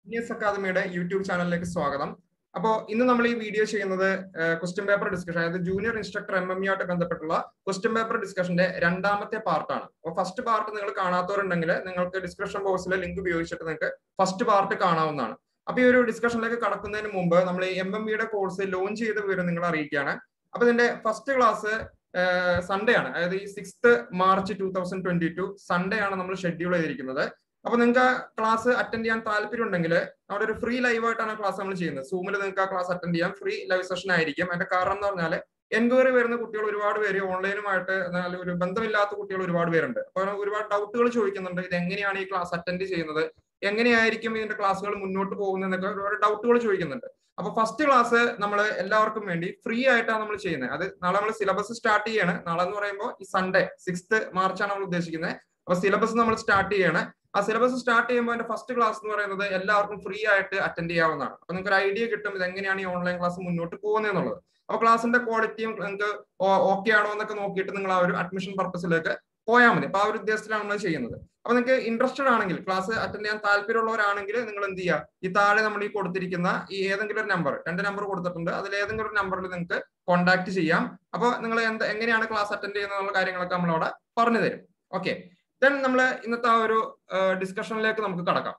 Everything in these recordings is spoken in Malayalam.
ന്യൂസ് അക്കാദമിയുടെ യൂട്യൂബ് ചാനലിലേക്ക് സ്വാഗതം അപ്പോൾ ഇന്ന് നമ്മൾ ഈ വീഡിയോ ചെയ്യുന്നത് ക്വസ്റ്റ്യൻ പേപ്പർ ഡിസ്കഷൻ അതായത് ജൂനിയർ ഇൻസ്ട്രക്ടർ എം എം ആയിട്ട് ബന്ധപ്പെട്ടുള്ള ക്വസ്റ്റ്യൻ പേപ്പർ ഡിസ്കഷന്റെ രണ്ടാമത്തെ പാർട്ടാണ് അപ്പോൾ ഫസ്റ്റ് പാർട്ട് നിങ്ങൾ കാണാത്തവരുണ്ടെങ്കിൽ നിങ്ങൾക്ക് ഡിസ്ക്രിപ്ഷൻ ബോക്സിലെ ലിങ്ക് ഉപയോഗിച്ചിട്ട് നിങ്ങൾക്ക് ഫസ്റ്റ് പാർട്ട് കാണാവുന്നതാണ് അപ്പൊ ഈ ഒരു ഡിസ്കഷനിലേക്ക് കടക്കുന്നതിന് മുമ്പ് നമ്മൾ എം എം ബിയുടെ കോഴ്സ് ലോഞ്ച് ചെയ്ത വിവരം നിങ്ങൾ അറിയിക്കുകയാണ് അപ്പൊ ഇതിന്റെ ഫസ്റ്റ് ക്ലാസ് സൺഡേ ആണ് അതായത് ഈ sixth March two thousand twenty two Sunday ആണ് നമ്മൾ ഷെഡ്യൂൾ ചെയ്തിരിക്കുന്നത് അപ്പൊ നിങ്ങൾക്ക് ആ ക്ലാസ് അറ്റൻഡ് ചെയ്യാൻ താല്പര്യം ഉണ്ടെങ്കിൽ അവിടെ ഒരു ഫ്രീ ലൈവ് ആയിട്ടാണ് ക്ലാസ് നമ്മൾ ചെയ്യുന്നത് സൂമിൽ നിങ്ങൾക്ക് ആ ക്ലാസ് അറ്റൻഡ് ചെയ്യാം ഫ്രീ ലൈവ് സെഷൻ ആയിരിക്കും അതിന്റെ കാരണം എന്ന് പറഞ്ഞാൽ എൻക്വയറി വരുന്ന കുട്ടികൾ ഒരുപാട് പേര് ഓൺലൈനുമായിട്ട് എന്നാൽ ഒരു ബന്ധമില്ലാത്ത കുട്ടികൾ ഒരുപാട് പേരുണ്ട് അപ്പൊ ഒരുപാട് ഡൗട്ടുകൾ ചോദിക്കുന്നുണ്ട് ഇത് എങ്ങനെയാണ് ഈ ക്ലാസ് അറ്റൻഡ് ചെയ്യുന്നത് എങ്ങനെയായിരിക്കും ഇതിന്റെ ക്ലാസ്സുകൾ മുന്നോട്ട് പോകുന്നതെന്നൊക്കെ ഒരുപാട് ഡൗട്ടുകൾ ചോദിക്കുന്നുണ്ട് അപ്പൊ ഫസ്റ്റ് ക്ലാസ് നമ്മൾ എല്ലാവർക്കും വേണ്ടി ഫ്രീ ആയിട്ടാണ് നമ്മൾ ചെയ്യുന്നത് അത് നാളെ നമ്മൾ സിലബസ് സ്റ്റാർട്ട് ചെയ്യാണ് നാളെ എന്ന് പറയുമ്പോൾ ഈ സൺഡേ സിക്സ്ത് മാർച്ചാണ് നമ്മൾ ഉദ്ദേശിക്കുന്നത് അപ്പൊ സിലബസ് നമ്മൾ സ്റ്റാർട്ട് ചെയ്യാണ് ആ സിലബസ് സ്റ്റാർട്ട് ചെയ്യുമ്പോൾ അതിന്റെ ഫസ്റ്റ് ക്ലാസ് എന്ന് പറയുന്നത് എല്ലാവർക്കും ഫ്രീ ആയിട്ട് അറ്റൻഡ് ചെയ്യാവുന്നതാണ് അപ്പൊ നിങ്ങൾക്ക് ഒരു ഐഡിയ കിട്ടും ഇത് എങ്ങനെയാണ് ഈ ഓൺലൈൻ ക്ലാസ് മുന്നോട്ട് പോകുന്നത് എന്നുള്ളത് അപ്പൊ ക്ലാസിന്റെ ക്വാളിറ്റിയും നിങ്ങൾക്ക് ഓക്കെ ആണോ എന്നൊക്കെ നോക്കിയിട്ട് നിങ്ങൾ ആ ഒരു അഡ്മിഷൻ പർപ്പസിലേക്ക് പോയാൽ മതി അപ്പൊ ആ ഒരു ഉദ്ദേശത്തിലാണ് നമ്മൾ ചെയ്യുന്നത് അപ്പൊ നിങ്ങൾക്ക് ഇൻട്രസ്റ്റഡ് ആണെങ്കിൽ ക്ലാസ് അറ്റൻഡ് ചെയ്യാൻ താല്പര്യമുള്ളവരാണെങ്കിൽ നിങ്ങൾ എന്ത് ചെയ്യുക ഈ താഴെ നമ്മൾ ഈ കൊടുത്തിരിക്കുന്ന ഈ ഏതെങ്കിലും ഒരു നമ്പർ രണ്ട് നമ്പർ കൊടുത്തിട്ടുണ്ട് അതിൽ ഏതെങ്കിലും ഒരു നമ്പറിൽ നിങ്ങൾക്ക് കോൺടാക്ട് ചെയ്യാം അപ്പൊ നിങ്ങൾ എന്ത് എങ്ങനെയാണ് ക്ലാസ് അറ്റൻഡ് ചെയ്യുന്നുള്ള കാര്യങ്ങളൊക്കെ നമ്മളവിടെ പറഞ്ഞു തരും ഓക്കെ ദെൻ നമ്മൾ ഇന്നത്തെ ആ ഒരു ഡിസ്കഷനിലേക്ക് നമുക്ക് കടക്കാം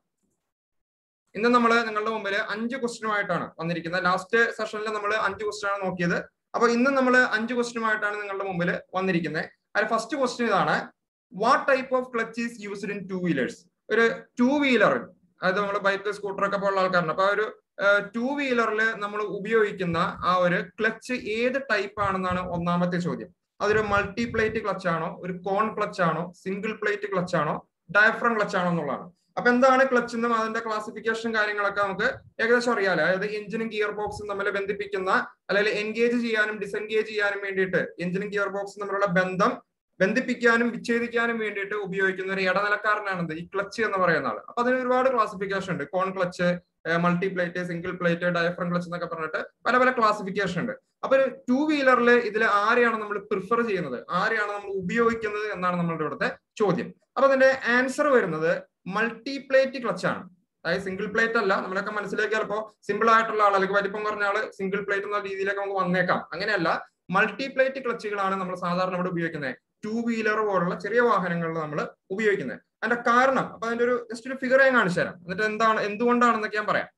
ഇന്ന് നമ്മൾ നിങ്ങളുടെ മുമ്പിൽ അഞ്ച് ക്വസ്റ്റ്യനുമായിട്ടാണ് വന്നിരിക്കുന്നത് ലാസ്റ്റ് സെഷനിൽ നമ്മൾ അഞ്ച് ക്വസ്റ്റ്യൻ ആണ് നോക്കിയത് അപ്പൊ ഇന്ന് നമ്മൾ അഞ്ച് ക്വസ്റ്റ്യനുമായിട്ടാണ് നിങ്ങളുടെ മുമ്പിൽ വന്നിരിക്കുന്നത് അതിൽ ഫസ്റ്റ് ക്വസ്റ്റ്യൻ ഇതാണ് what type of clutch is used in two wheelers ഒരു ടു വീലർ അതായത് നമ്മൾ ബൈക്ക് സ്കൂട്ടർ ഒക്കെ പോലുള്ള ആൾക്കാരുണ്ട് അപ്പൊ ആ ഒരു ടു വീലറിൽ നമ്മൾ ഉപയോഗിക്കുന്ന ആ ഒരു ക്ലച്ച് ഏത് ടൈപ്പ് ആണെന്നാണ് ഒന്നാമത്തെ ചോദ്യം അതൊരു മൾട്ടി പ്ലേറ്റ് ക്ലച്ച് ആണോ ഒരു കോൺ ക്ലച്ച് ആണോ സിംഗിൾ പ്ലേറ്റ് ക്ലച്ച് ആണോ ഡയഫ്രം ക്ലച്ച് ആണോ എന്നുള്ളതാണ് അപ്പൊ എന്താണ് ക്ലച്ച് എന്നും അതിന്റെ ക്ലാസിഫിക്കേഷൻ കാര്യങ്ങളൊക്കെ നമുക്ക് ഏകദേശം അറിയാലോ അതായത് എഞ്ചിനും ഗിയർ ബോക്സും തമ്മിൽ ബന്ധിപ്പിക്കുന്ന അല്ലെങ്കിൽ എൻഗേജ് ചെയ്യാനും ഡിസെൻഗേജ് ചെയ്യാനും വേണ്ടിയിട്ട് എഞ്ചിനും ഗിയർ ബോക്സും തമ്മിലുള്ള ബന്ധം ബന്ധിപ്പിക്കാനും വിച്ഛേദിക്കാനും വേണ്ടിയിട്ട് ഉപയോഗിക്കുന്ന ഒരു ഇടനിലക്കാരനാണ് ഈ ക്ലച്ച് എന്ന് പറയുന്ന ആൾ അപ്പൊ അതിന് ഒരുപാട് ക്ലാസിഫിക്കേഷൻ ഉണ്ട് cone clutch multi plate single plate diaphragm clutch എന്നൊക്കെ പറഞ്ഞിട്ട് പല പല ക്ലാസിഫിക്കേഷൻ ഉണ്ട് അപ്പൊ ഒരു ടൂ വീലറിൽ ഇതിൽ ആരെയാണ് നമ്മൾ പ്രിഫർ ചെയ്യുന്നത് ആരെയാണ് നമ്മൾ ഉപയോഗിക്കുന്നത് എന്നാണ് നമ്മളുടെ ഇവിടുത്തെ ചോദ്യം അപ്പൊ അതിന്റെ ആൻസർ വരുന്നത് മൾട്ടി പ്ലേറ്റ് ക്ലച്ച് ആണ് അതായത് സിംഗിൾ പ്ലേറ്റ് അല്ല നമ്മളൊക്കെ മനസ്സിലേക്ക് ചിലപ്പോൾ സിമ്പിൾ ആയിട്ടുള്ള ആൾ അല്ലെങ്കിൽ വലിപ്പം കുറഞ്ഞ ആള് സിംഗിൾ പ്ലേറ്റ് എന്ന രീതിയിലേക്ക് നമുക്ക് വന്നേക്കാം അങ്ങനെയല്ല മൾട്ടി പ്ലേറ്റ് ക്ലച്ചുകളാണ് നമ്മൾ സാധാരണ ഇവിടെ ഉപയോഗിക്കുന്നത് ടൂ വീലർ പോലുള്ള ചെറിയ വാഹനങ്ങളിൽ നമ്മൾ ഉപയോഗിക്കുന്നത് അതിന്റെ കാരണം അപ്പൊ അതിന്റെ ഒരു ജസ്റ്റ് ഒരു ഫിഗർ ഞാൻ കാണിച്ചു തരാം എന്നിട്ട് എന്താണ് എന്തുകൊണ്ടാണെന്നൊക്കെ ഞാൻ പറയാം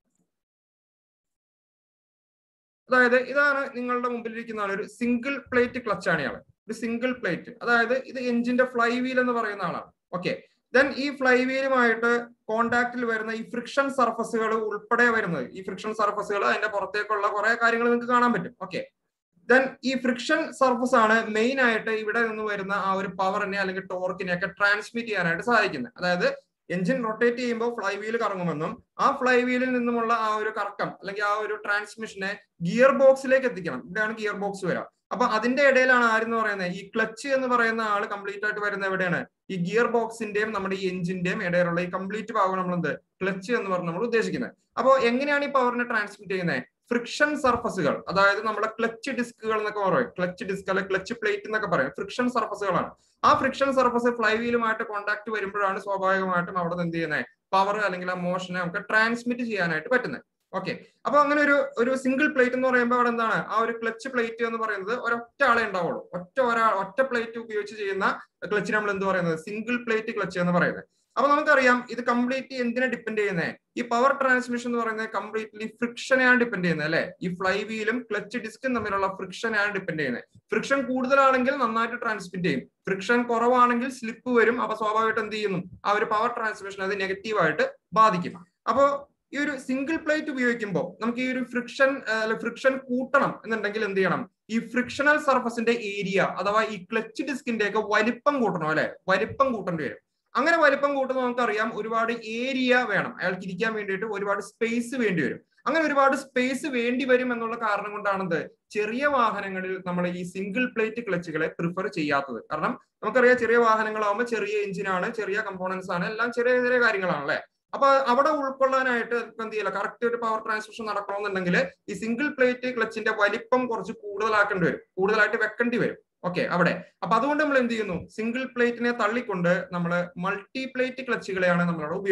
അതായത് ഇതാണ് നിങ്ങളുടെ മുമ്പിലിരിക്കുന്ന ഒരു സിംഗിൾ പ്ലേറ്റ് ക്ലച്ച് ആണ് ഇയാള് ഒരു സിംഗിൾ പ്ലേറ്റ് അതായത് ഇത് എഞ്ചിന്റെ ഫ്ലൈ വീൽ എന്ന് പറയുന്ന ആളാണ് ഓക്കെ ദെൻ ഈ ഫ്ലൈ വീലുമായിട്ട് കോണ്ടാക്റ്റിൽ വരുന്ന ഈ ഫ്രിക്ഷൻ സർഫസുകൾ ഉൾപ്പെടെ വരുന്നത് ഈ ഫ്രിക്ഷൻ സർഫസുകൾ അതിന്റെ പുറത്തേക്കുള്ള കുറെ കാര്യങ്ങൾ നിങ്ങൾക്ക് കാണാൻ പറ്റും ഓക്കെ ദെൻ ഈ ഫ്രിക്ഷൻ സർഫസ് ആണ് മെയിൻ ആയിട്ട് ഇവിടെ നിന്ന് വരുന്ന ആ ഒരു പവറിനെ അല്ലെങ്കിൽ ടോർക്കിനെ ഒക്കെ ട്രാൻസ്മിറ്റ് ചെയ്യാനായിട്ട് സാധിക്കുന്നത് അതായത് എഞ്ചിൻ റൊട്ടേറ്റ് ചെയ്യുമ്പോൾ ഫ്ലൈ വീൽ കറങ്ങുമെന്നും ആ ഫ്ലൈ വീലിൽ നിന്നുമുള്ള ആ ഒരു കറക്കം അല്ലെങ്കിൽ ആ ഒരു ട്രാൻസ്മിഷനെ ഗിയർ ബോക്സിലേക്ക് എത്തിക്കണം ഇവിടെയാണ് ഗിയർ ബോക്സ് വരിക അപ്പൊ അതിന്റെ ഇടയിലാണ് ആരെന്ന് പറയുന്നത് ഈ ക്ലച്ച് എന്ന് പറയുന്ന ആള് കംപ്ലീറ്റ് ആയിട്ട് വരുന്നത് എവിടെയാണ് ഈ ഗിയർ ബോക്സിന്റെയും നമ്മുടെ ഈ എഞ്ചിന്റെയും ഇടയിലുള്ള ഈ കംപ്ലീറ്റ് ഭാഗം നമ്മൾ എന്ത് ക്ലച്ച് എന്ന് പറഞ്ഞ് നമ്മൾ ഉദ്ദേശിക്കുന്നത് അപ്പോൾ എങ്ങനെയാണ് ഈ പവറിനെ ട്രാൻസ്മിറ്റ് ചെയ്യുന്നത് ഫ്രിക്ഷൻ സർഫസുകൾ അതായത് നമ്മുടെ ക്ലച്ച് ഡിസ്കുകൾ എന്നൊക്കെ പറയും ക്ലച്ച് ഡിസ്ക് അല്ലെ ക്ലച്ച് പ്ലേറ്റ് എന്നൊക്കെ പറയും ഫ്രിക്ഷൻ സർഫസുകളാണ് ആ ഫ്രിക്ഷൻ സർഫസ് ഫ്ലൈ വീലുമായിട്ട് കോൺടാക്ട് വരുമ്പോഴാണ് സ്വാഭാവികമായിട്ടും അവിടെ എന്ത് ചെയ്യുന്നത് പവർ അല്ലെങ്കിൽ ആ മോഷനെ നമുക്ക് ട്രാൻസ്മിറ്റ് ചെയ്യാനായിട്ട് പറ്റുന്നത് ഓക്കെ അപ്പൊ അങ്ങനെ ഒരു ഒരു സിംഗിൾ പ്ലേറ്റ് എന്ന് പറയുമ്പോൾ അവിടെ എന്താണ് ആ ഒരു ക്ലച്ച് പ്ലേറ്റ് എന്ന് പറയുന്നത് ഒരൊറ്റ ആളെ ഉണ്ടാവുള്ളൂ ഒറ്റ ഒരാൾ ഒറ്റ പ്ലേറ്റ് ഉപയോഗിച്ച് ചെയ്യുന്ന ക്ലച്ച് നമ്മൾ എന്ത് പറയുന്നത് സിംഗിൾ പ്ലേറ്റ് ക്ലച്ച് എന്ന് പറയുന്നത് അപ്പൊ നമുക്കറിയാം ഇത് കംപ്ലീറ്റ്ലി എന്തിനെ ഡിപ്പെൻഡ് ചെയ്യുന്നത് ഈ പവർ ട്രാൻസ്മിഷൻ എന്ന് പറയുന്നത് കംപ്ലീറ്റ്ലി ഫ്രിക്ഷനെയാണ് ഡിപ്പെൻഡ് ചെയ്യുന്നത് അല്ലെ ഈ ഫ്ലൈ വീലും ക്ലച്ച് ഡിസ്കും തമ്മിലുള്ള ഫ്രിക്ഷനെയാണ് ഡിപ്പെൻഡ് ചെയ്യുന്നത് ഫ്രിക്ഷൻ കൂടുതലാണെങ്കിൽ നന്നായിട്ട് ട്രാൻസ്മിറ്റ് ചെയ്യും ഫ്രിക്ഷൻ കുറവാണെങ്കിൽ സ്ലിപ്പ് വരും അപ്പൊ സ്വാഭാവികമായിട്ട് എന്ത് ചെയ്യുന്നു ആ ഒരു പവർ ട്രാൻസ്മിഷൻ അത് നെഗറ്റീവായിട്ട് ബാധിക്കും അപ്പോ ഈ ഒരു സിംഗിൾ പ്ലേറ്റ് ഉപയോഗിക്കുമ്പോൾ നമുക്ക് ഈ ഒരു ഫ്രിക്ഷൻ ഫ്രിക്ഷൻ കൂട്ടണം എന്നുണ്ടെങ്കിൽ എന്ത് ചെയ്യണം ഈ ഫ്രിക്ഷണൽ സർഫസിന്റെ ഏരിയ അഥവാ ഈ ക്ലച്ച് ഡിസ്കിന്റെ ഒക്കെ വലിപ്പം കൂട്ടണം അല്ലെ വലിപ്പം കൂട്ടേണ്ടി വരും അങ്ങനെ വലിപ്പം കൂട്ടുമ്പോൾ നമുക്കറിയാം ഒരുപാട് ഏരിയ വേണം അയാൾക്ക് ഇരിക്കാൻ വേണ്ടിയിട്ട് ഒരുപാട് സ്പേസ് വേണ്ടി വരും അങ്ങനെ ഒരുപാട് സ്പേസ് വേണ്ടി വരും എന്നുള്ള കാരണം കൊണ്ടാണെന്ത് ചെറിയ വാഹനങ്ങളിൽ നമ്മൾ ഈ സിംഗിൾ പ്ലേറ്റ് ക്ലച്ചുകളെ പ്രിഫർ ചെയ്യാത്തത് കാരണം നമുക്കറിയാം ചെറിയ വാഹനങ്ങളാവുമ്പോൾ ചെറിയ എഞ്ചിനാണ് ചെറിയ കമ്പോണൻസ് ആണ് എല്ലാം ചെറിയ ചെറിയ കാര്യങ്ങളാണ് അല്ലെ അപ്പൊ അവിടെ ഉൾക്കൊള്ളാനായിട്ട് ഇപ്പൊ എന്ത് ചെയ്യില്ല കറക്റ്റ് ഒരു പവർ ട്രാൻസ്മിഷൻ നടക്കണമെന്നുണ്ടെങ്കിൽ ഈ സിംഗിൾ പ്ലേറ്റ് ക്ലച്ചിന്റെ വലിപ്പം കുറച്ച് കൂടുതലാക്കേണ്ടി വരും കൂടുതലായിട്ട് വെക്കേണ്ടി വരും ഓക്കെ അവിടെ അപ്പൊ അതുകൊണ്ട് നമ്മൾ എന്ത് ചെയ്യുന്നു സിംഗിൾ പ്ലേറ്റിനെ തള്ളിക്കൊണ്ട് നമ്മൾ മൾട്ടി പ്ലേറ്റ് ക്ലച്ചുകളെയാണ് നമ്മളവിടെ ഉപയോഗിക്കുന്നത്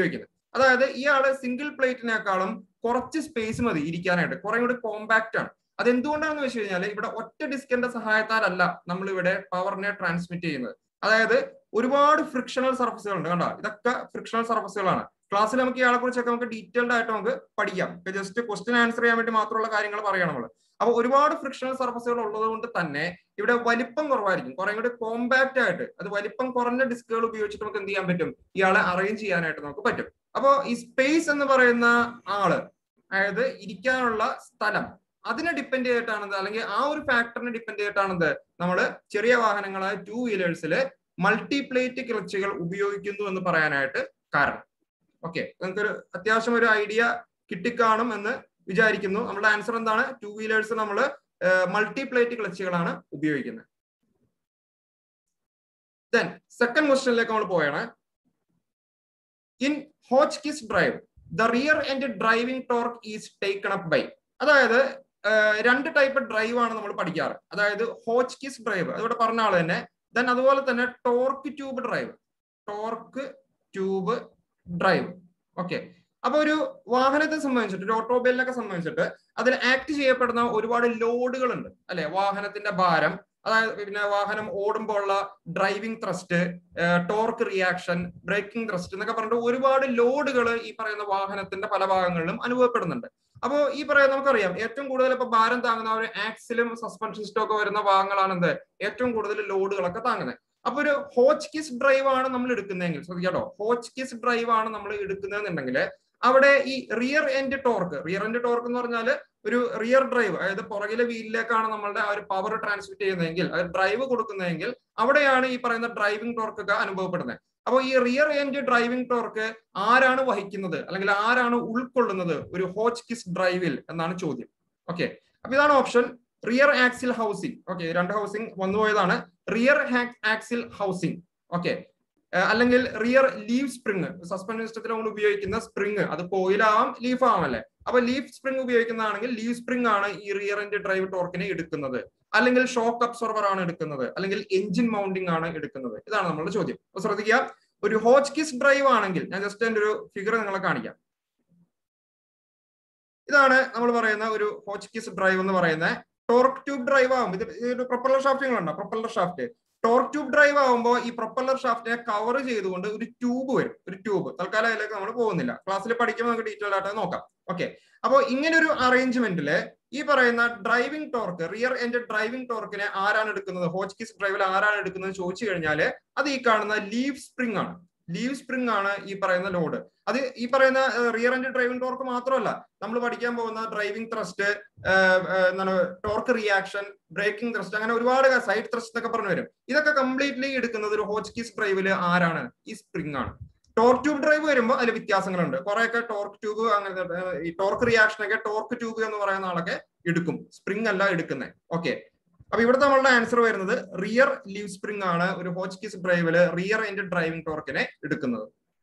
അതായത് ഇയാള് സിംഗിൾ പ്ലേറ്റിനേക്കാളും കുറച്ച് സ്പേസ് മതി ഇരിക്കാനായിട്ട് കുറെ കൂടി കോമ്പാക്റ്റ് ആണ് അത് എന്തുകൊണ്ടാണെന്ന് വെച്ച് കഴിഞ്ഞാൽ ഇവിടെ ഒറ്റ ഡിസ്കിന്റെ സഹായത്താലല്ല നമ്മൾ ഇവിടെ പവറിനെ ട്രാൻസ്മിറ്റ് ചെയ്യുന്നത് അതായത് ഒരുപാട് ഫ്രിക്ഷണൽ സർഫസുകൾ ഉണ്ട് കണ്ടോ ഇതൊക്കെ ഫ്രിക്ഷണൽ സർഫസുകളാണ് ക്ലാസ്സിൽ നമുക്ക് ഇയാളെ കുറിച്ചൊക്കെ നമുക്ക് ഡീറ്റെയിൽഡ് ആയിട്ട് നമുക്ക് പഠിക്കാം ജസ്റ്റ് ക്വസ്റ്റ്യൻ ആൻസർ ചെയ്യാൻ വേണ്ടി മാത്രമുള്ള കാര്യങ്ങൾ പറയണം നമ്മൾ അപ്പൊ ഒരുപാട് ഫ്രിക്ഷണൽ സർഫസുകൾ ഉള്ളത് കൊണ്ട് തന്നെ ഇവിടെ വലിപ്പം കുറവായിരിക്കും കുറെ കൂടി കോമ്പാക്റ്റ് ആയിട്ട് അത് വലിപ്പം കുറഞ്ഞ ഡിസ്കുകൾ ഉപയോഗിച്ചിട്ട് നമുക്ക് എന്ത് ചെയ്യാൻ പറ്റും ഇയാളെ അറേഞ്ച് ചെയ്യാനായിട്ട് നമുക്ക് പറ്റും അപ്പോ ഈ സ്പേസ് എന്ന് പറയുന്ന ആള് അതായത് ഇരിക്കാനുള്ള സ്ഥലം അതിനെ ഡിപ്പെൻഡ് ചെയ്തിട്ടാണെന്ത് അല്ലെങ്കിൽ ആ ഒരു ഫാക്ടറിനെ ഡിപ്പെൻഡ് ചെയ്തിട്ടാണെന്ത് നമ്മൾ ചെറിയ വാഹനങ്ങളായ ടൂ വീലേഴ്സിൽ മൾട്ടിപ്ലേറ്റ് ക്ലച്ചുകൾ ഉപയോഗിക്കുന്നു എന്ന് പറയാനായിട്ട് കാരണം ഓക്കെ നിങ്ങൾക്കൊരു അത്യാവശ്യം ഒരു ഐഡിയ കിട്ടിക്കാണും എന്ന് വിചാരിക്കുന്നു നമ്മുടെ ആൻസർ എന്താണ് ടൂ വീലേഴ്സ് നമ്മൾ മൾട്ടിപ്ലേറ്റ് ക്ലച്ചുകളാണ് ഉപയോഗിക്കുന്നത് ദെൻ സെക്കൻഡ് ക്വസ്റ്റ്യനിലേക്ക് നമ്മൾ പോയാണ് in Hotchkiss drive the rear end driving torque is taken up by അതായത് രണ്ട് ടൈപ്പ് ഡ്രൈവ് ആണ് നമ്മൾ പഠിക്കാറ് അതായത് ഹോച്ച് കിസ് ഡ്രൈവ് അതിവിടെ പറഞ്ഞ ആള് തന്നെ ദെൻ അതുപോലെ തന്നെ torque tube drive torque tube drive okay അപ്പൊ ഒരു വാഹനത്തെ സംബന്ധിച്ചിട്ട് ഒരു ഓട്ടോമൊബൈലിനൊക്കെ സംബന്ധിച്ചിട്ട് അതിൽ ആക്ട് ചെയ്യപ്പെടുന്ന ഒരുപാട് ലോഡുകൾ ഉണ്ട് അല്ലെ വാഹനത്തിന്റെ ഭാരം അതായത് പിന്നെ വാഹനം ഓടുമ്പോൾ ഉള്ള driving thrust torque reaction braking thrust എന്നൊക്കെ പറഞ്ഞിട്ട് ഒരുപാട് ലോഡുകൾ ഈ പറയുന്ന വാഹനത്തിന്റെ പല ഭാഗങ്ങളിലും അനുഭവപ്പെടുന്നുണ്ട് അപ്പോൾ ഈ പറയാൻ നമുക്കറിയാം ഏറ്റവും കൂടുതൽ ഇപ്പൊ ഭാരം താങ്ങുന്ന ഒരു ആക്സിലും സസ്പെൻഷൻ സിസ്റ്റം ഒക്കെ വരുന്ന ഭാഗങ്ങളാണ് എന്ത് ഏറ്റവും കൂടുതൽ ലോഡുകളൊക്കെ താങ്ങുന്നത് അപ്പൊ ഒരു ഹോച്ച് കിസ് ഡ്രൈവ് ആണ് നമ്മൾ എടുക്കുന്നതെങ്കിൽ ശ്രദ്ധിക്കാട്ടോ ഹോച്ച് കിസ് ഡ്രൈവ് ആണ് നമ്മൾ എടുക്കുന്നതെന്നുണ്ടെങ്കിൽ അവിടെ ഈ rear end torque rear end torque എന്ന് പറഞ്ഞാൽ ഒരു റിയർ ഡ്രൈവ് അതായത് പുറകിലെ വീലിലേക്കാണ് നമ്മളുടെ ആ ഒരു പവർ ട്രാൻസ്മിറ്റ് ചെയ്യുന്നതെങ്കിൽ അത് ഡ്രൈവ് കൊടുക്കുന്നതെങ്കിൽ അവിടെയാണ് ഈ പറയുന്ന ഡ്രൈവിംഗ് ടോർക്ക് ഒക്കെ അനുഭവപ്പെടുന്നത് അപ്പോൾ ഈ റിയർ എൻഡ് ഡ്രൈവിംഗ് ടോർക്ക് ആരാണ് വഹിക്കുന്നത് അല്ലെങ്കിൽ ആരാണ് ഉൾക്കൊള്ളുന്നത് ഒരു ഹോച്ച് കിസ് ഡ്രൈവിൽ എന്നാണ് ചോദ്യം ഓക്കെ അപ്പൊ ഇതാണ് option rear axle housing okay രണ്ട് ഹൗസിംഗ് വന്നുപോയതാണ് റിയർ ആക്സിൽ ഹൗസിംഗ് ഓക്കെ അല്ലെങ്കിൽ റിയർ ലീവ് സ്പ്രിങ് സസ്പെൻഷൻ സിസ്റ്റത്തിൽ നമ്മൾ ഉപയോഗിക്കുന്ന സ്പ്രിങ് അത് കോയിലാവാം ലീഫ് ആവാം അല്ലെ അപ്പൊ ലീഫ് സ്പ്രിങ് ഉപയോഗിക്കുന്നതാണെങ്കിൽ ലീവ് സ്പ്രിങ് ആണ് ഈ റിയർ എൻഡ് ഡ്രൈവ് ടോർക്കിനെ എടുക്കുന്നത് അല്ലെങ്കിൽ ഷോക്ക് അബ്സോർവർ ആണ് എടുക്കുന്നത് അല്ലെങ്കിൽ എഞ്ചിൻ മൗണ്ടിങ് ആണ് എടുക്കുന്നത് ഇതാണ് നമ്മളുടെ ചോദ്യം അപ്പൊ ശ്രദ്ധിക്കുക ഒരു ഹോച്ച് കിസ് ഡ്രൈവ് ആണെങ്കിൽ ഞാൻ ജസ്റ്റ് എന്റെ ഒരു ഫിഗർ നിങ്ങളെ കാണിക്കാം ഇതാണ് നമ്മൾ പറയുന്ന ഒരു ഹോച്ച് കിസ് ഡ്രൈവ് എന്ന് പറയുന്ന ടോർക്ക് ട്യൂബ് ഡ്രൈവ് ആകും ഇത് ഒരു പ്രൊപ്പല്ലർ ഷാഫ്റ്റുകളുണ്ടോ propeller shaft torque tube drive ആകുമ്പോൾ ഈ പ്രൊപ്പല്ലർ ഷാഫ്റ്റിനെ കവർ ചെയ്തുകൊണ്ട് ഒരു ട്യൂബ് വരും ഒരു ട്യൂബ് തൽക്കാലം അതിലേക്ക് നമ്മൾ പോകുന്നില്ല ക്ലാസ്സിൽ പഠിക്കുമ്പോൾ നമുക്ക് ഡീറ്റെയിൽ ആയിട്ട് നോക്കാം ഓക്കെ അപ്പോൾ ഇങ്ങനെ ഒരു അറേഞ്ച്മെന്റില് ഈ പറയുന്ന driving torque rear end driving ടോർക്കിനെ ആരാണ് എടുക്കുന്നത് ഹോച്ച് കിസ് ഡ്രൈവിൽ ആരാണ് എടുക്കുന്നത് ചോദിച്ചു കഴിഞ്ഞാൽ അത് ഈ കാണുന്ന ലീവ് സ്പ്രിംഗ് ആണ് ലീവ് സ്പ്രിംഗ് ആണ് ഈ പറയുന്ന ലോഡ് അത് ഈ പറയുന്ന റിയർ എൻഡ് ഡ്രൈവിംഗ് ടോർക്ക് മാത്രമല്ല നമ്മൾ പഠിക്കാൻ പോകുന്ന ഡ്രൈവിംഗ് ത്രസ്റ്റ് എന്താണ് ടോർക്ക് റിയാക്ഷൻ ബ്രേക്കിംഗ് ത്രസ്റ്റ് അങ്ങനെ ഒരുപാട് സൈഡ് ത്രസ്റ്റ് എന്നൊക്കെ പറഞ്ഞു വരും ഇതൊക്കെ കംപ്ലീറ്റ്ലി എടുക്കുന്നത് ഒരു ഹോച്ച് കീസ് ഡ്രൈവിൽ ആരാണ് ഈ സ്പ്രിംഗ് ആണ് ടോർക്ക് ട്യൂബ് ഡ്രൈവ് വരുമ്പോൾ അതിൽ വ്യത്യാസങ്ങളുണ്ട് കുറെയൊക്കെ ടോർക്ക് ട്യൂബ് അങ്ങനെ ഈ ടോർക്ക് റിയാക്ഷൻ ഒക്കെ ടോർക്ക് ട്യൂബ് എന്ന് പറയുന്ന ആളൊക്കെ എടുക്കും സ്പ്രിംഗ് അല്ല എടുക്കുന്നത് ഓക്കെ അപ്പൊ ഇവിടുത്തെ നമ്മളുടെ ആൻസർ വരുന്നത് റിയർ ലീവ് സ്പ്രിംഗ് ആണ് ഒരു ഹോച്ച് കീസ് ഡ്രൈവില് റിയർ എൻഡ് ഡ്രൈവിംഗ് ടോർക്കിനെ എടുക്കുന്നത്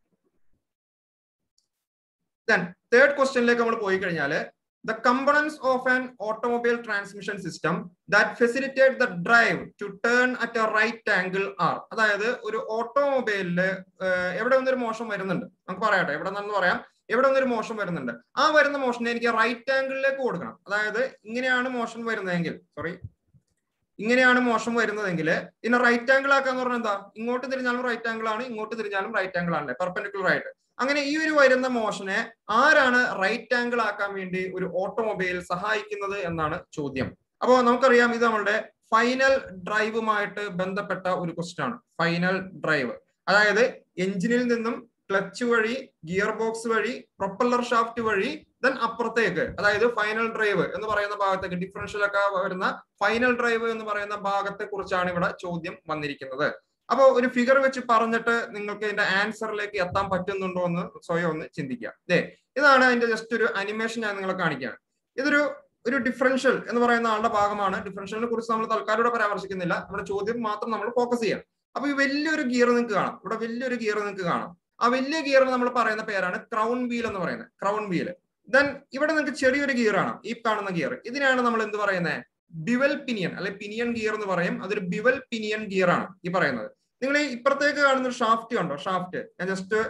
ദെൻ തേർഡ് ക്വസ്റ്റ്യനിലേക്ക് നമ്മൾ പോയി കഴിഞ്ഞാൽ the components of an automobile transmission system that facilitate the drive to turn at a right angle are അതായത് ഒരു ഓട്ടോമൊബൈലില് എവിടെ ഒന്നൊരു മോശം വരുന്നുണ്ട് നമുക്ക് പറയട്ടെ എവിടെ നിന്ന് പറയാം എവിടെ ഒന്നൊരു മോശം വരുന്നുണ്ട് ആ വരുന്ന മോഷനെ എനിക്ക് റൈറ്റ് ആംഗിളിലേക്ക് കൊടുക്കണം അതായത് ഇങ്ങനെയാണ് മോഷൻ വരുന്നതെങ്കിൽ സോറി ഇങ്ങനെയാണ് മോശം വരുന്നതെങ്കിൽ ഇതിനെ റൈറ്റ് ആംഗിൾ ആക്കാന്ന് പറഞ്ഞാൽ എന്താ ഇങ്ങോട്ട് തിരിഞ്ഞാലും റൈറ്റ് ആംഗിൾ ആണ് ഇങ്ങോട്ട് തിരിഞ്ഞാലും റൈറ്റ് ആംഗിൾ ആണല്ലേ പെർപെൻഡിക്കുലർ ആയിട്ട് അങ്ങനെ ഈ ഒരു വരുന്ന മോഷനെ ആരാണ് റൈറ്റ് ആംഗിൾ ആക്കാൻ വേണ്ടി ഒരു ഓട്ടോമൊബൈൽ സഹായിക്കുന്നത് എന്നാണ് ചോദ്യം അപ്പോൾ നമുക്കറിയാം ഇത് നമ്മളുടെ ഫൈനൽ ഡ്രൈവുമായിട്ട് ബന്ധപ്പെട്ട ഒരു ക്വസ്റ്റ്യൻ ആണ് ഫൈനൽ ഡ്രൈവ് അതായത് എഞ്ചിനിൽ നിന്നും ക്ലച്ച് വഴി ഗിയർ ബോക്സ് വഴി പ്രൊപ്പല്ലർ ഷാഫ്റ്റ് വഴി ദെൻ അപ്പുറത്തേക്ക് അതായത് ഫൈനൽ ഡ്രൈവ് എന്ന് പറയുന്ന ഭാഗത്തേക്ക് ഡിഫറൻഷ്യൽ ഒക്കെ വരുന്ന ഫൈനൽ ഡ്രൈവ് എന്ന് പറയുന്ന ഭാഗത്തെ കുറിച്ചാണ് ഇവിടെ ചോദ്യം വന്നിരിക്കുന്നത് അപ്പോൾ ഒരു ഫിഗർ വെച്ച് പറഞ്ഞിട്ട് നിങ്ങൾക്ക് ഇതിന്റെ ആൻസറിലേക്ക് എത്താൻ പറ്റുന്നുണ്ടോ എന്ന് സ്വയം ഒന്ന് ചിന്തിക്കുക അതെ ഇതാണ് അതിന്റെ ജസ്റ്റ് ഒരു അനിമേഷൻ ഞാൻ നിങ്ങളെ കാണിക്കുകയാണ് ഇതൊരു ഒരു ഡിഫറൻഷ്യൽ എന്ന് പറയുന്ന ആളുടെ ഭാഗമാണ് ഡിഫറൻഷ്യലിനെ കുറിച്ച് നമ്മൾ തൽക്കാലം ഇവിടെ പരാമർശിക്കുന്നില്ല നമ്മുടെ ചോദ്യം മാത്രം നമ്മൾ ഫോക്കസ് ചെയ്യാം അപ്പൊ ഈ വലിയൊരു ഗിയർ നിങ്ങൾക്ക് കാണാം ഇവിടെ വലിയൊരു ഗിയർ നിങ്ങൾക്ക് കാണാം ആ വലിയ ഗിയർ നമ്മൾ പറയുന്ന പേരാണ് ക്രൗൺ വീൽ എന്ന് പറയുന്നത് ക്രൗൺ വീൽ ദെൻ ഇവിടെ നിങ്ങൾക്ക് ചെറിയൊരു ഗിയർ ആണ് ഈ കാണുന്ന ഗിയർ ഇതിനാണ് നമ്മൾ എന്ത് പറയുന്നത് ബിവൽ പിനിയൻ അല്ലെ പിനിയൻ ഗിയർ എന്ന് പറയും അതൊരു ബിവൽ പിനിയൻ ഗിയർ ആണ് ഈ പറയുന്നത് നിങ്ങൾ ഈ ഇപ്പുറത്തേക്ക് കാണുന്ന ഒരു ഷാഫ്റ്റ് കണ്ടോ ഷാഫ്റ്റ് ഞാൻ ജസ്റ്റ്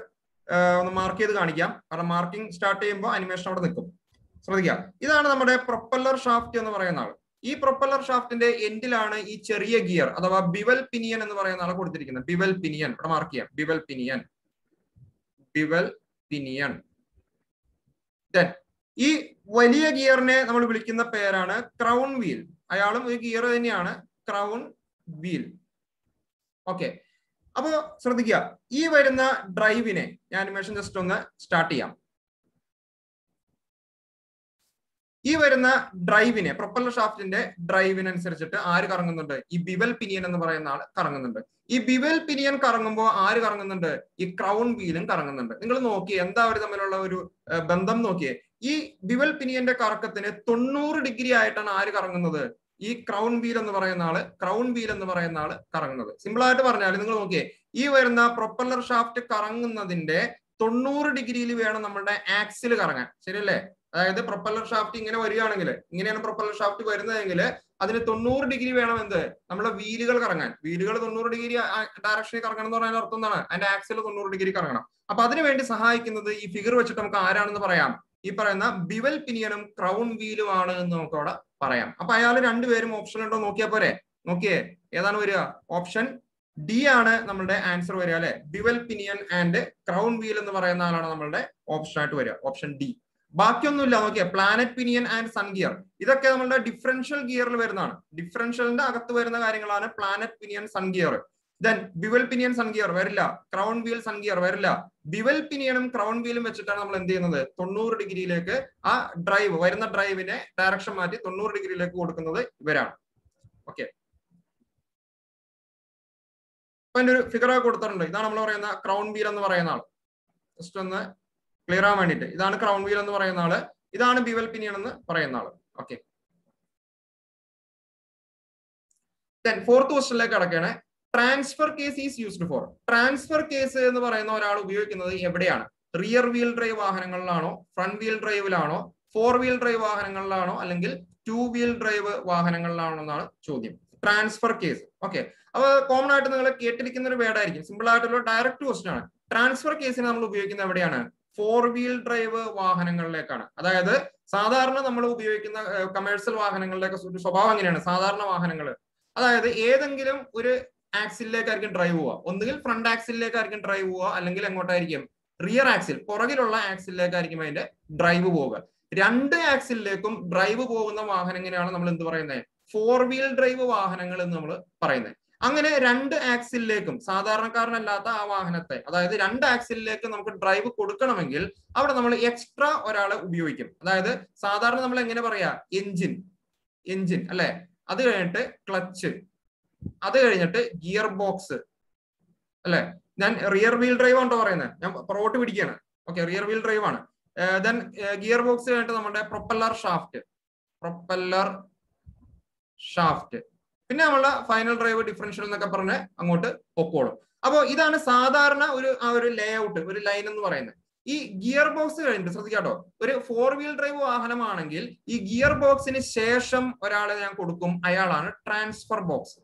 ഒന്ന് മാർക്ക് ചെയ്ത് കാണിക്കാം കാരണം മാർക്കിംഗ് സ്റ്റാർട്ട് ചെയ്യുമ്പോൾ അനിമേഷൻ അവിടെ നിൽക്കും ശ്രദ്ധിക്കുക ഇതാണ് നമ്മുടെ പ്രൊപ്പല്ലർ ഷാഫ്റ്റ് എന്ന് പറയുന്ന ആൾ ഈ പ്രൊപ്പല്ലർ ഷാഫ്റ്റിന്റെ എൻഡിലാണ് ഈ ചെറിയ ഗിയർ അഥവാ ബിവൽ പിനിയൻ എന്ന് പറയുന്ന ആളെ കൊടുത്തിരിക്കുന്നത് ബിവൽ പിനിയൻ ഇവിടെ മാർക്ക് ചെയ്യാം bevel pinion bevel pinion then ഈ വലിയ ഗിയറിനെ നമ്മൾ വിളിക്കുന്ന പേരാണ് ക്രൗൺ വീൽ അയാളും ഒരു ഗിയർ തന്നെയാണ് ക്രൗൺ വീൽ ഓക്കെ അപ്പോ ശ്രദ്ധിക്കുക ഈ വരുന്ന ഡ്രൈവിനെ ഞാൻ അനിമേഷൻ ജസ്റ്റ് ഒന്ന് സ്റ്റാർട്ട് ചെയ്യാം ഈ വരുന്ന ഡ്രൈവിനെ പ്രൊപ്പല്ലർ ഷാഫ്റ്റിന്റെ ഡ്രൈവിനനുസരിച്ചിട്ട് ആര് കറങ്ങുന്നുണ്ട് ഈ ബിവൽ പിനിയൻ എന്ന് പറയുന്ന ആള് കറങ്ങുന്നുണ്ട് ഈ ബിവൽ പിനിയൻ കറങ്ങുമ്പോൾ ആര് കറങ്ങുന്നുണ്ട് ഈ ക്രൗൺ വീലും കറങ്ങുന്നുണ്ട് നിങ്ങൾ നോക്കിയേ എന്താ അവർ തമ്മിലുള്ള ഒരു ബന്ധം നോക്കിയേ ഈ ബിവൽ പിനിയന്റെ കറക്കത്തിന് തൊണ്ണൂറ് ഡിഗ്രി ആയിട്ടാണ് ആര് കറങ്ങുന്നത് ഈ ക്രൗൺ വീൽ എന്ന് പറയുന്ന ആള് ക്രൗൺ വീൽ എന്ന് പറയുന്ന ആള് കറങ്ങുന്നത് സിമ്പിൾ ആയിട്ട് പറഞ്ഞാൽ നിങ്ങൾ നോക്കിയേ ഈ വരുന്ന പ്രൊപ്പല്ലർ ഷാഫ്റ്റ് കറങ്ങുന്നതിന്റെ തൊണ്ണൂറ് ഡിഗ്രിയിൽ വേണം നമ്മുടെ ആക്സിൽ കറങ്ങാൻ ശരിയല്ലേ അതായത് പ്രൊപ്പല്ലർ ഷാഫ്റ്റ് ഇങ്ങനെ വരികയാണെങ്കിൽ ഇങ്ങനെയാണ് പ്രൊപ്പല്ലർ ഷാഫ്റ്റ് വരുന്നതെങ്കിൽ അതിന് തൊണ്ണൂറ് ഡിഗ്രി വേണം എന്ത് നമ്മുടെ വീലുകൾ കറങ്ങാൻ വീലുകൾ തൊണ്ണൂറ് ഡിഗ്രി ഡയറക്ഷനിൽ കറങ്ങണം എന്ന് പറയുന്ന അർത്ഥം എന്താണ് അതിന്റെ ആക്സിൽ തൊണ്ണൂറ് ഡിഗ്രി കറങ്ങണം അപ്പൊ അതിനു വേണ്ടി സഹായിക്കുന്നത് ഈ ഫിഗർ വെച്ചിട്ട് നമുക്ക് ആരാണെന്ന് പറയാം ഈ പറയുന്ന ബിവൽ പിനിയനും ക്രൗൺ വീലും ആണ് എന്ന് നമുക്ക് അവിടെ പറയാം അപ്പൊ അയാൾ രണ്ടുപേരും ഓപ്ഷൻ ഉണ്ടോ നോക്കിയാ പോരെ നോക്കിയേ ഏതാണ് വരിക ഓപ്ഷൻ ഡി ആണ് നമ്മളുടെ ആൻസർ വരിക അല്ലെ bevel pinion and crown wheel എന്ന് പറയുന്ന ആളാണ് നമ്മളുടെ ഓപ്ഷൻ ആയിട്ട് വരിക ഓപ്ഷൻ ഡി ബാക്കിയൊന്നുമില്ല നോക്കിയേ planet pinion and sun gear ഇതൊക്കെ നമ്മളുടെ ഡിഫറൻഷ്യൽ ഗിയറിൽ വരുന്നതാണ് ഡിഫറൻഷ്യലിന്റെ അകത്ത് വരുന്ന കാര്യങ്ങളാണ് planet pinion sun gear then bevel pinion sun gear വരില്ല ക്രൗൺ വീൽ സൺ ഗിയർ വരില്ല ബിവൽ പിനിയനും ക്രൗൺ വീലും വെച്ചിട്ടാണ് നമ്മൾ എന്ത് ചെയ്യുന്നത് തൊണ്ണൂറ് ഡിഗ്രിയിലേക്ക് ആ ഡ്രൈവ് വരുന്ന ഡ്രൈവിനെ ഡയറക്ഷൻ മാറ്റി തൊണ്ണൂറ് ഡിഗ്രിയിലേക്ക് കൊടുക്കുന്നത് ഇവരാണ് ഓക്കെ അപ്പൊ അതിന്റെ ഒരു ഫിഗർ കൊടുത്തിട്ടുണ്ട് ഇതാണ് നമ്മൾ പറയുന്ന ക്രൗൺ വീൽ എന്ന് പറയുന്ന ആൾ ജസ്റ്റ് ഒന്ന് ക്ലിയർ ആവാൻ വേണ്ടിയിട്ട് ഇതാണ് ക്രൗൺ വീൽ എന്ന് പറയുന്ന ആള് ഇതാണ് ബിവൽ പിനിയൻ എന്ന് പറയുന്ന ആള് ഓക്കെ ദെൻ ഫോർത്ത് ക്വസ്റ്റനിലേക്ക് കടക്കുകയാണ് transfer case is used for transfer case എന്ന് പറയുന്ന ഒരാൾ ഉപയോഗിക്കുന്നത് എവിടെയാണ് റിയർ വീൽ ഡ്രൈവ് വാഹനങ്ങളിലാണോ ഫ്രണ്ട് വീൽ ഡ്രൈവിലാണോ ഫോർ വീൽ ഡ്രൈവ് വാഹനങ്ങളിലാണോ അല്ലെങ്കിൽ ടു വീൽ ഡ്രൈവ് വാഹനങ്ങളിലാണോ എന്നാണ് ചോദ്യം ട്രാൻസ്ഫർ കേസ് ഓക്കെ അപ്പൊ കോമൺ ആയിട്ട് നിങ്ങൾ കേട്ടിരിക്കുന്ന ഒരു വേർഡായിരിക്കും സിമ്പിൾ ആയിട്ടുള്ള ഡയറക്റ്റ് ക്വസ്റ്റൻ ആണ് ട്രാൻസ്ഫർ കേസിന് നമ്മൾ ഉപയോഗിക്കുന്നത് എവിടെയാണ് ഫോർ വീൽ ഡ്രൈവ് വാഹനങ്ങളിലേക്കാണ് അതായത് സാധാരണ നമ്മൾ ഉപയോഗിക്കുന്ന കമേഴ്സ്യൽ വാഹനങ്ങളിലേക്ക് സ്വഭാവം എങ്ങനെയാണ് സാധാരണ വാഹനങ്ങൾ അതായത് ഏതെങ്കിലും ഒരു ആക്സിലേക്കായിരിക്കും ഡ്രൈവ് പോവുക ഒന്നുകിൽ ഫ്രണ്ട് ആക്സിലേക്കായിരിക്കും ഡ്രൈവ് പോവുക അല്ലെങ്കിൽ എങ്ങോട്ടായിരിക്കും റിയർ ആക്സിൽ പുറകിലുള്ള ആക്സിലേക്കായിരിക്കും അതിന്റെ ഡ്രൈവ് പോവുക രണ്ട് ആക്സിലേക്കും ഡ്രൈവ് പോകുന്ന വാഹനം എങ്ങനെയാണ് നമ്മൾ എന്ത് പറയുന്നത് ഫോർ വീൽ ഡ്രൈവ് വാഹനങ്ങൾ എന്ന് നമ്മൾ പറയുന്നത് അങ്ങനെ രണ്ട് ആക്സിലേക്കും സാധാരണക്കാരനല്ലാത്ത ആ വാഹനത്തെ അതായത് രണ്ട് ആക്സിലേക്ക് നമുക്ക് ഡ്രൈവ് കൊടുക്കണമെങ്കിൽ അവിടെ നമ്മൾ എക്സ്ട്രാ ഒരാളെ ഉപയോഗിക്കും അതായത് സാധാരണ നമ്മൾ എങ്ങനെ പറയാ എഞ്ചിൻ എഞ്ചിൻ അല്ലെ അത് കഴിഞ്ഞിട്ട് ക്ലച്ച് അത് കഴിഞ്ഞിട്ട് ഗിയർ ബോക്സ് അല്ലെ ഞാൻ റിയർ വീൽ ഡ്രൈവ് ആണോ പറയുന്നത് ഞാൻ പുറകോട്ട് പിടിക്കുകയാണ് ഓക്കെ റിയർ വീൽ ഡ്രൈവ് ആണ് ദെൻ ഗിയർ ബോക്സ് കഴിഞ്ഞിട്ട് നമ്മുടെ പ്രൊപ്പല്ലർ ഷാഫ്റ്റ് പ്രൊപ്പല്ലർ ഷാഫ്റ്റ് പിന്നെ നമ്മളെ ഫൈനൽ ഡ്രൈവ് ഡിഫറൻഷ്യൽ എന്നൊക്കെ പറഞ്ഞ് അങ്ങോട്ട് പൊക്കോളും അപ്പോൾ ഇതാണ് സാധാരണ ഒരു ആ ഒരു ലേ ഔട്ട് ഒരു ലൈൻ എന്ന് പറയുന്നത് ഈ ഗിയർ ബോക്സ് കഴിഞ്ഞിട്ട് ശ്രദ്ധിക്കാട്ടോ ഒരു ഫോർ വീൽ ഡ്രൈവ് വാഹനമാണെങ്കിൽ ഈ ഗിയർ ബോക്സിന് ശേഷം ഒരാളെ ഞാൻ കൊടുക്കും അയാളാണ് ട്രാൻസ്ഫർ ബോക്സ്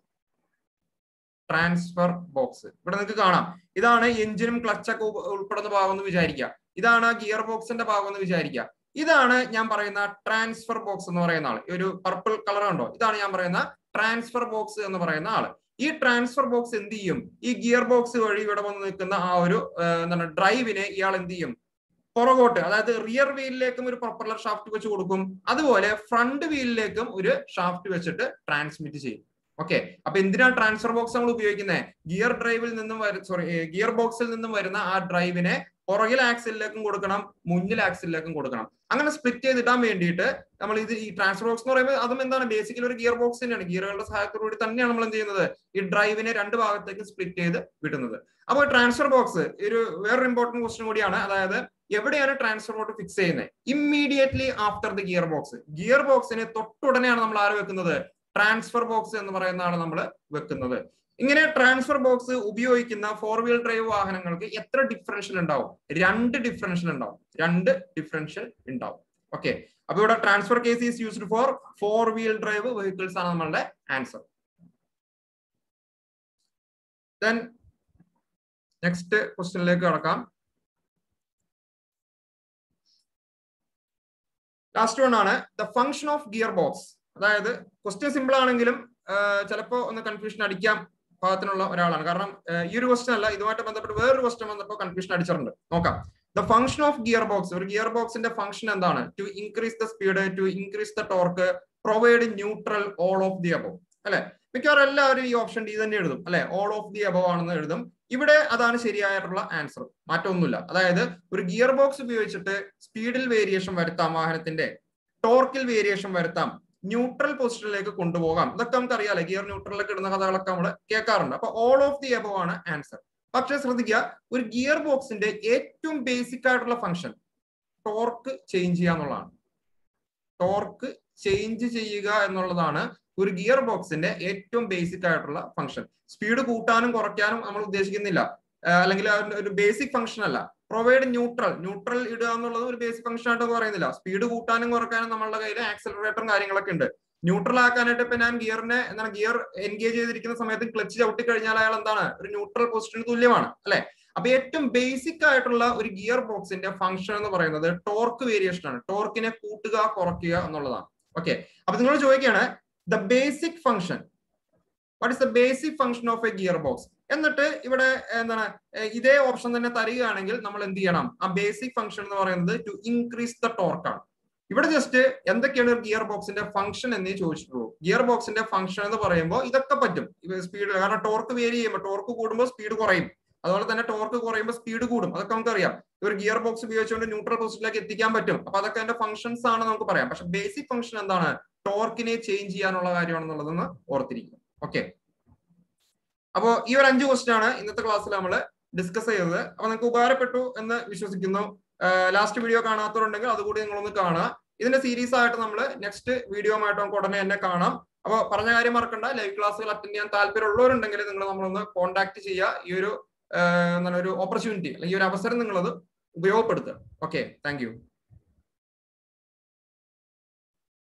ട്രാൻസ്ഫർ ബോക്സ് ഇവിടെ നിങ്ങൾക്ക് കാണാം ഇതാണ് എഞ്ചിനും ക്ലച്ചൊക്കെ ഉൾപ്പെടുന്ന ഭാഗം എന്ന് വിചാരിക്കുക ഇതാണ് ഗിയർ ബോക്സിന്റെ ഭാഗം എന്ന് വിചാരിക്കുക ഇതാണ് ഞാൻ പറയുന്ന ട്രാൻസ്ഫർ ബോക്സ് എന്ന് പറയുന്ന ആള് ഒരു പർപ്പിൾ കളർ ഉണ്ടോ ഇതാണ് ഞാൻ പറയുന്ന ട്രാൻസ്ഫർ ബോക്സ് എന്ന് പറയുന്ന ആള് ഈ ട്രാൻസ്ഫർ ബോക്സ് എന്ത് ചെയ്യും ഈ ഗിയർ ബോക്സ് വഴി ഇവിടെ വന്ന് നിൽക്കുന്ന ആ ഒരു എന്താണ് ഡ്രൈവിനെ ഇയാൾ എന്ത് ചെയ്യും പുറകോട്ട് അതായത് റിയർ വീലിലേക്കും ഒരു പ്രൊപ്പല്ലർ ഷാഫ്റ്റ് വെച്ച് കൊടുക്കും അതുപോലെ ഫ്രണ്ട് വീലിലേക്കും ഒരു ഷാഫ്റ്റ് വെച്ചിട്ട് ട്രാൻസ്മിറ്റ് ചെയ്യും ഓക്കെ അപ്പൊ എന്തിനാണ് ട്രാൻസ്ഫർ ബോക്സ് നമ്മൾ ഉപയോഗിക്കുന്നത് ഗിയർ ഡ്രൈവിൽ നിന്നും സോറി ഗിയർ ബോക്സിൽ നിന്നും വരുന്ന ആ ഡ്രൈവിനെ പുറകിൽ ആക്സിലേക്കും കൊടുക്കണം മുന്നിൽ ആക്സിലേക്കും കൊടുക്കണം അങ്ങനെ സ്പ്ലിറ്റ് ചെയ്തിടാൻ വേണ്ടിയിട്ട് നമ്മൾ ഇത് ഈ ട്രാൻസ്ഫർ ബോക്സ് എന്ന് പറയുമ്പോൾ അതും എന്താണ് ബേസിക്കലി ഒരു ഗിയർ ബോക്സ് തന്നെയാണ് ഗിയറുകളുടെ സഹായത്തോടുകൂടി തന്നെയാണ് നമ്മൾ എന്ത് ചെയ്യുന്നത് ഈ ഡ്രൈവിനെ രണ്ട് ഭാഗത്തേക്ക് സ്പ്ലിറ്റ് ചെയ്ത് വിടുന്നത് അപ്പോൾ ട്രാൻസ്ഫർ ബോക്സ് ഒരു വേറൊരു ഇമ്പോർട്ടന്റ് ക്വസ്റ്റൻ കൂടിയാണ് അതായത് എവിടെയാണ് ട്രാൻസ്ഫർ ബോട്ട് ഫിക്സ് ചെയ്യുന്നത് immediately after the gear box gear ബോക്സിന് തൊട്ടുടനെയാണ് നമ്മൾ ആര് വെക്കുന്നത് ട്രാൻസ്ഫർ ബോക്സ് എന്ന് പറയുന്നതാണ് നമ്മൾ വെക്കുന്നത് ഇങ്ങനെ ട്രാൻസ്ഫർ ബോക്സ് ഉപയോഗിക്കുന്ന ഫോർ വീൽ ഡ്രൈവ് വാഹനങ്ങൾക്ക് എത്ര ഡിഫറൻഷ്യൽ ഉണ്ടാവും രണ്ട് ഡിഫറൻഷ്യൽ ഉണ്ടാവും രണ്ട് ഡിഫറൻഷ്യൽ ഉണ്ടാവും ഓക്കെ അപ്പൊ ഇവിടെ transfer case is used for four wheel drive vehicles ആണ് നമ്മളുടെ ആൻസർ ദെൻ നെക്സ്റ്റ് ക്വസ്റ്റ്യനിലേക്ക് കടക്കാം ലാസ്റ്റ് വൺ ആണ് the function of gear box അതായത് ക്വസ്റ്റ്യൻ സിമ്പിൾ ആണെങ്കിലും ചിലപ്പോൾ ഒന്ന് കൺഫ്യൂഷൻ അടിക്കാൻ പാകത്തിനുള്ള ഒരാളാണ് കാരണം ഈ ഒരു ക്വസ്റ്റ്യൻ അല്ല ഇതുമായിട്ട് ബന്ധപ്പെട്ട് വേറൊരു ക്വസ്റ്റ്യൻ വന്നപ്പോൾ കൺഫ്യൂഷൻ അടിച്ചിട്ടുണ്ട് നോക്കാം the function of gear box ഒരു ഗിയർ ബോക്സിന്റെ ഫംഗ്ഷൻ എന്താണ് to increase the speed to increase the torque provide neutral all of the above അല്ലെ മിക്കവാറും എല്ലാവരും ഈ ഓപ്ഷൻ ഡി തന്നെ എഴുതും അല്ലെ ഓൾ ഓഫ് ദി അബവ് ആണെന്ന് എഴുതും ഇവിടെ അതാണ് ശരിയായിട്ടുള്ള ആൻസർ മാറ്റമൊന്നുമില്ല അതായത് ഒരു ഗിയർ ബോക്സ് ഉപയോഗിച്ചിട്ട് സ്പീഡിൽ വേരിയേഷൻ വരുത്താം വാഹനത്തിന്റെ ടോർക്കിൽ വേരിയേഷൻ വരുത്താം ന്യൂട്രൽ പൊസിഷനിലേക്ക് കൊണ്ടുപോകാം ഇതൊക്കെ നമുക്ക് അറിയാലോ ഗിയർ ന്യൂട്രലിലേക്ക് ഇടുന്ന കഥകളൊക്കെ നമ്മൾ കേൾക്കാറുണ്ട് അപ്പൊ ഓൾ ഓഫ് ദി എബവ് ആണ് ആൻസർ പക്ഷെ ശ്രദ്ധിക്കുക ഒരു ഗിയർ ബോക്സിന്റെ ഏറ്റവും ബേസിക് ആയിട്ടുള്ള ഫംഗ്ഷൻ ടോർക്ക് ചേഞ്ച് ചെയ്യുക എന്നുള്ളതാണ് ടോർക്ക് ചേഞ്ച് ചെയ്യുക എന്നുള്ളതാണ് ഒരു ഗിയർ ബോക്സിന്റെ ഏറ്റവും ബേസിക് ആയിട്ടുള്ള ഫംഗ്ഷൻ സ്പീഡ് കൂട്ടാനും കുറയ്ക്കാനും നമ്മൾ ഉദ്ദേശിക്കുന്നില്ല അല്ലെങ്കിൽ ഒരു ബേസിക് ഫംഗ്ഷൻ അല്ല പ്രൊവൈഡ് ന്യൂട്രൽ ന്യൂട്രൽ ഇടുക എന്നുള്ളത് ഒരു ബേസിക് ഫംഗ്ഷൻ ആയിട്ട് പറയുന്നില്ല സ്പീഡ് കൂട്ടാനും കുറയ്ക്കാനും നമ്മളുടെ കയ്യിൽ ആക്സലറേറ്ററും കാര്യങ്ങളൊക്കെ ഉണ്ട് ന്യൂട്രൽ ആക്കാനായിട്ട് ഇപ്പൊ ഞാൻ ഗിയറിനെ എന്താണ് ഗിയർ എൻഗേജ് ചെയ്തിരിക്കുന്ന സമയത്ത് ക്ലച്ച് ചവിട്ടി കഴിഞ്ഞാൽ അയാൾ എന്താണ് ഒരു ന്യൂട്രൽ പൊസിഷന് തുല്യമാണ് അല്ലെ അപ്പൊ ഏറ്റവും ബേസിക് ആയിട്ടുള്ള ഒരു ഗിയർ ബോക്സിന്റെ ഫംഗ്ഷൻ എന്ന് പറയുന്നത് ടോർക്ക് വേരിയേഷൻ ആണ് ടോർക്കിനെ കൂട്ടുക കുറയ്ക്കുക എന്നുള്ളതാണ് ഓക്കെ അപ്പൊ നിങ്ങൾ ചോദിക്കുകയാണ് the basic function what is the basic function of a gear box എന്നിട്ട് ഇവിടെ എന്താണ് ഇതേ ഓപ്ഷൻ തന്നെ തരികയാണെങ്കിൽ നമ്മൾ എന്ത് ചെയ്യണം ആ ബേസിക് ഫംഗ്ഷൻ എന്ന് പറയുന്നത് ടു ഇൻക്രീസ് ദ ടോർക്ക് ആണ് ഇവിടെ ജസ്റ്റ് എന്തൊക്കെയാണ് ഒരു ഗിയർ ബോക്സിന്റെ ഫംഗ്ഷൻ എന്നേ ചോദിച്ചിട്ടുള്ളൂ ഗിയർ ബോക്സിന്റെ ഫംഗ്ഷൻ എന്ന് പറയുമ്പോൾ ഇതൊക്കെ പറ്റും സ്പീഡ് കാരണം ടോർക്ക് വേരി ചെയ്യുമ്പോൾ ടോർക്ക് കൂടുമ്പോൾ സ്പീഡ് കുറയും അതുപോലെ തന്നെ ടോർക്ക് കുറയുമ്പോൾ സ്പീഡ് കൂടും അതൊക്കെ നമുക്കറിയാം ഒരു ഗിയർ ബോക്സ് ഉപയോഗിച്ചുകൊണ്ട് ന്യൂട്രൽ പൊസിഷനിലേക്ക് എത്തിക്കാൻ പറ്റും അപ്പൊ അതൊക്കെ അതിന്റെ ഫംഗ്ഷൻസ് ആണ് നമുക്ക് പറയാം പക്ഷെ ബേസിക് ഫംഗ്ഷൻ എന്താണ് ടോർക്കിനെ ചേഞ്ച് ചെയ്യാനുള്ള കാര്യമാണെന്നുള്ളതെന്ന് ഓർത്തിരിക്കും ഓക്കെ അപ്പോ ഈ ഒരു അഞ്ച് ക്വസ്റ്റ്യൻ ആണ് ഇന്നത്തെ ക്ലാസ്സിൽ നമ്മൾ ഡിസ്കസ് ചെയ്തത് അപ്പൊ നിങ്ങൾക്ക് ഉപകാരപ്പെട്ടു എന്ന് വിശ്വസിക്കുന്നു ലാസ്റ്റ് വീഡിയോ കാണാത്തവരുണ്ടെങ്കിൽ അതുകൂടി നിങ്ങളൊന്ന് കാണുക ഇതിന്റെ സീരീസ് ആയിട്ട് നമ്മൾ നെക്സ്റ്റ് വീഡിയോ ആയിട്ട് നമുക്ക് ഉടനെ തന്നെ കാണാം അപ്പോൾ പറഞ്ഞ കാര്യം മറക്കണ്ട ലൈവ് ക്ലാസ്സുകൾ അറ്റൻഡ് ചെയ്യാൻ താല്പര്യമുള്ളവരുണ്ടെങ്കിൽ നിങ്ങൾ നമ്മളൊന്ന് കോൺടാക്ട് ചെയ്യുക ഈ ഒരു എന്താണ് ഒരു ഓപ്പർച്യൂണിറ്റി അല്ലെങ്കിൽ ഈ ഒരു അവസരം നിങ്ങളത് ഉപയോഗപ്പെടുത്തുക ഓക്കെ താങ്ക്